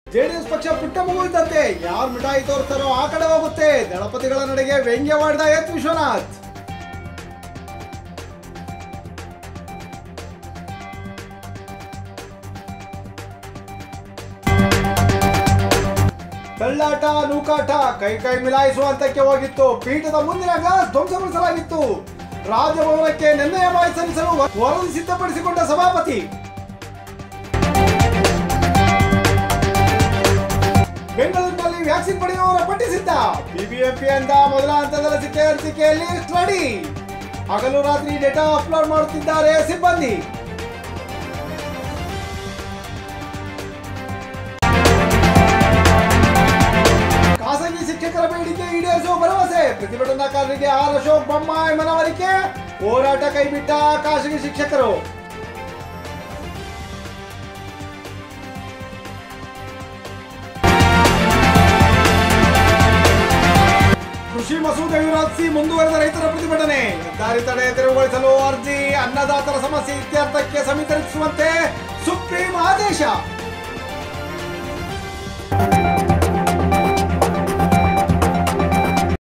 JDS ಪಕ್ಷ ಪುಟ್ಟ ಮಗು ಇದ್ದಂತೆ ಯಾರು ಮಿಠಾಯಿ ತೋರಿಸ್ತಾರೋ ಆ ಕಡೆ ಹೋಗುತ್ತೆ ದಳಪತಿಗಳ ನಡೆಗೆ ವ್ಯಂಗ್ಯವಾಡಿದ ಎಚ್ ವಿಶ್ವನಾಥ್ ತಳ್ಳಾಟ ನೂಕಾಟ ಕೈ ಕೈ ಮಿಲಾಯಿಸುವ ಹಂತಕ್ಕೆ ಹೋಗಿತ್ತು ಪೀಠದ ಮುಂದಿನ ಗ್ಲಾಸ್ ಧ್ವಂಸಗೊಳಿಸಲಾಗಿತ್ತು ರಾಜಭವನಕ್ಕೆ ನಿರ್ಣಯ ಮಾಡಿ ಸಲ್ಲಿಸಲು ವರದಿ ಸಿದ್ಧಪಡಿಸಿಕೊಂಡ ಸಭಾಪತಿ ಬೆಂಗಳೂರಿನಲ್ಲಿ ವ್ಯಾಕ್ಸಿನ್ ಪಡೆಯುವವರ ಪಟ್ಟಿ ಸಿದ್ಧ ಬಿಬಿಎಂಪಿಯಿಂದ ಮೊದಲ ಹಂತದ ಲಸಿಕೆ ಹಂಚಿಕೆಯಲ್ಲಿ ಸ್ಟಡಿ ಹಗಲು ರಾತ್ರಿ ಡೇಟಾ ಅಪ್ಲೋಡ್ ಮಾಡುತ್ತಿದ್ದಾರೆ ಸಿಬ್ಬಂದಿ ಖಾಸಗಿ ಶಿಕ್ಷಕರ ಬೇಡಿಕೆ ಈಡೇರಿಸುವ ಭರವಸೆ ಪ್ರತಿಭಟನಾಕಾರರಿಗೆ ಆರ್ ಅಶೋಕ್ ಬೊಮ್ಮಾಯಿ ಮನವರಿಕೆ ಹೋರಾಟ ಕೈಬಿಟ್ಟ ಖಾಸಗಿ ಶಿಕ್ಷಕರು ಕೃಷಿ ಮಸೂದೆ ವಿರೋಧಿಸಿ ಮುಂದುವರೆದ ರೈತರ ಪ್ರತಿಭಟನೆ ಹೆದ್ದಾರಿ ತಡೆ ತೆರವುಗೊಳಿಸಲು ಅರ್ಜಿ ಅನ್ನದಾತರ ಸಮಸ್ಯೆ ಇತ್ಯರ್ಥಕ್ಕೆ ಸಮಿತಿ ರಚಿಸುವಂತೆ ಸುಪ್ರೀಂ ಆದೇಶ